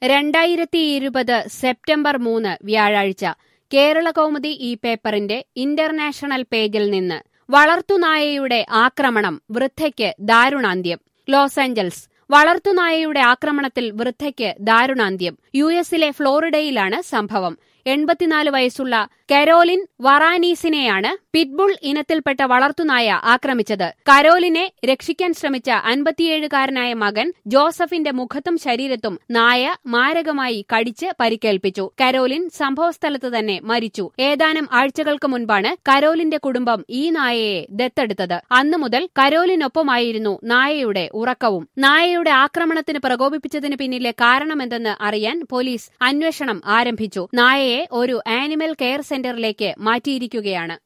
രണ്ടായിരത്തി ഇരുപത് സെപ്റ്റംബർ മൂന്ന് വ്യാഴാഴ്ച കേരളകൗമുദി ഈ പേപ്പറിന്റെ ഇന്റർനാഷണൽ പേജിൽ നിന്ന് വളർത്തുനായയുടെ ആക്രമണം വൃദ്ധയ്ക്ക് ദാരുണാന്ത്യം ലോസ് ആഞ്ചൽസ് വളർത്തുനായയുടെ ആക്രമണത്തിൽ വൃദ്ധയ്ക്ക് ദാരുണാന്ത്യം യു എസിലെ ഫ്ലോറിഡയിലാണ് സംഭവം എൺപത്തിനാല് വയസ്സുള്ള കരോലിൻ വറാനീസിനെയാണ് പിറ്റ്ബുൾ ഇനത്തിൽപ്പെട്ട വളർത്തുനായ ആക്രമിച്ചത് കരോലിനെ രക്ഷിക്കാൻ ശ്രമിച്ച അൻപത്തിയേഴുകാരനായ മകൻ ജോസഫിന്റെ മുഖത്തും ശരീരത്തും നായ മാരകമായി കടിച്ച് പരിക്കേൽപ്പിച്ചു കരോലിൻ സംഭവസ്ഥലത്ത് തന്നെ മരിച്ചു ഏതാനും ആഴ്ചകൾക്ക് മുൻപാണ് കരോലിന്റെ കുടുംബം ഈ നായയെ ദത്തെടുത്തത് അന്നു മുതൽ കരോലിനൊപ്പമായിരുന്നു നായയുടെ ഉറക്കവും നായയുടെ ആക്രമണത്തിന് പ്രകോപിപ്പിച്ചതിന് പിന്നിലെ കാരണമെന്തെന്ന് അറിയാൻ പോലീസ് അന്വേഷണം ആരംഭിച്ചു നായയെ ഒരു ആനിമൽ കെയർ സെന്ററിലേക്ക് മാറ്റിയിരിക്കുകയാണ്